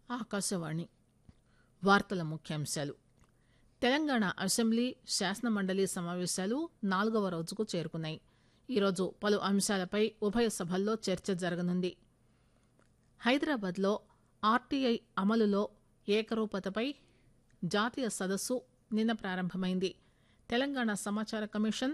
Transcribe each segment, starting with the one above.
ఆకాశవాణి వార్తల ముఖ్యాంశాలు తెలంగాణ అసెంబ్లీ శాసనమండలి సమావేశాలు నాలుగవ రోజుకు చేరుకున్నాయి ఈరోజు పలు అంశాలపై ఉభయ సభల్లో చర్చ జరగనుంది హైదరాబాద్ లో ఆర్టీఐ అమలులో ఏకరూపతపై జాతీయ సదస్సు నిన్న ప్రారంభమైంది తెలంగాణ సమాచార కమిషన్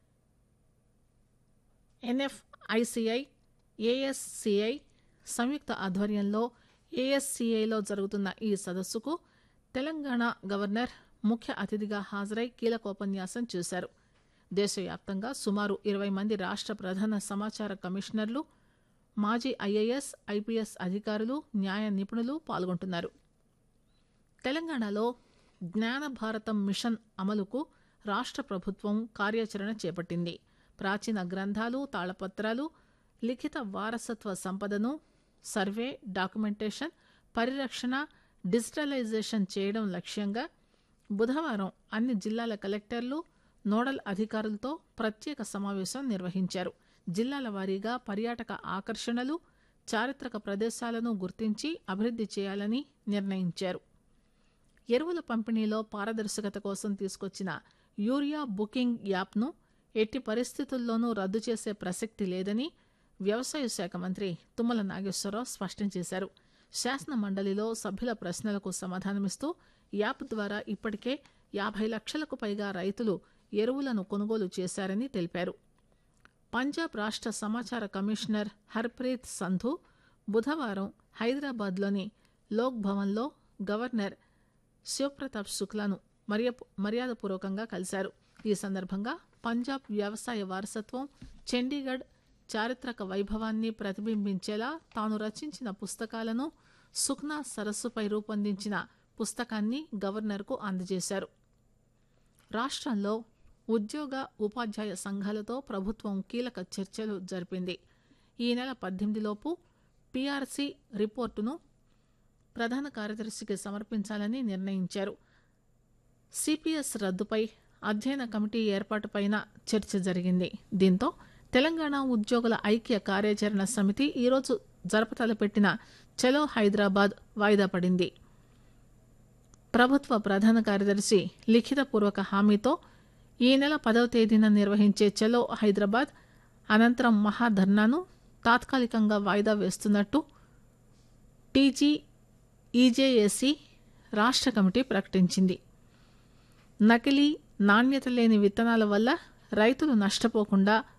ఎన్ఎఫ్ఐసిఐ ఏఎస్సిఐ సంయుక్త ఆధ్వర్యంలో ఏఎస్సిఐలో జరుగుతున్న ఈ సదస్సుకు తెలంగాణ గవర్నర్ ముఖ్య అతిథిగా హాజరై కీలకోపన్యాసం చేశారు దేశవ్యాప్తంగా సుమారు ఇరవై మంది రాష్ట ప్రధాన సమాచార కమిషనర్లు మాజీ ఐఏఎస్ ఐపీఎస్ అధికారులు న్యాయ నిపుణులు పాల్గొంటున్నారు తెలంగాణలో జ్ఞాన భారతం మిషన్ అమలుకు రాష్ట ప్రభుత్వం కార్యాచరణ చేపట్టింది ప్రాచీన గ్రంథాలు తాళపత్రాలు లిఖిత వారసత్వ సంపదను సర్వే డాక్యుమెంటేషన్ పరిరక్షణ డిజిటలైజేషన్ చేయడం లక్ష్యంగా బుధవారం అన్ని జిల్లాల కలెక్టర్లు నోడల్ అధికారులతో ప్రత్యేక సమావేశం నిర్వహించారు జిల్లాల వారీగా పర్యాటక ఆకర్షణలు చారిత్రక ప్రదేశాలను గుర్తించి అభివృద్ది చేయాలని నిర్ణయించారు ఎరువుల పంపిణీలో పారదర్శకత కోసం తీసుకొచ్చిన యూరియా బుకింగ్ యాప్ను ఎట్టి పరిస్థితుల్లోనూ రద్దు చేసే ప్రసక్తి లేదని వ్యవసాయ శాఖ మంత్రి తుమ్మల నాగేశ్వరరావు స్పష్టం చేశారు శాసన మండలిలో సభ్యుల ప్రశ్నలకు సమాధానమిస్తూ యాప్ ద్వారా ఇప్పటికే యాభై లక్షలకు పైగా రైతులు ఎరువులను కొనుగోలు చేశారని తెలిపారు పంజాబ్ రాష్ట సమాచార కమిషనర్ హర్ప్రీత్ సంధు బుధవారం హైదరాబాద్లోని లోక్ భవన్లో గవర్నర్ శివప్రతాప్ శుక్లాను మర్యాదపూర్వకంగా కలిశారు ఈ సందర్భంగా పంజాబ్ వ్యవసాయ వారసత్వం చండీగఢ్ చారిత్రక వైభవాన్ని ప్రతిబింబించేలా తాను రచించిన పుస్తకాలను సుఖ్నా సరస్సుపై రూపొందించిన పుస్తకాన్ని గవర్నర్కు అందజేశారు రాష్ట్రంలో ఉద్యోగ ఉపాధ్యాయ సంఘాలతో ప్రభుత్వం కీలక చర్చలు జరిపింది ఈ నెల పద్దెనిమిదిలోపు పీఆర్సీ రిపోర్టును ప్రధాన కార్యదర్శికి సమర్పించాలని నిర్ణయించారు సిపిఎస్ రద్దుపై అధ్యయన కమిటీ ఏర్పాటుపైన చర్చ జరిగింది దీంతో తెలంగాణ ఉద్యోగుల ఐక్య కార్యాచరణ సమితి ఈరోజు జరపతలపెట్టిన చలో హైదరాబాద్ వాయిదా పడింది ప్రభుత్వ ప్రధాన కార్యదర్శి లిఖితపూర్వక హామీతో ఈ నెల పదవ తేదీన నిర్వహించే చలో హైదరాబాద్ అనంతరం మహాధర్నాను తాత్కాలికంగా వాయిదా వేస్తున్నట్టు టీజీ ఈజేఏసీ రాష్ట్ర కమిటీ ప్రకటించింది నకిలీ నాణ్యత లేని విత్తనాల వల్ల రైతులు నష్టపోకుండా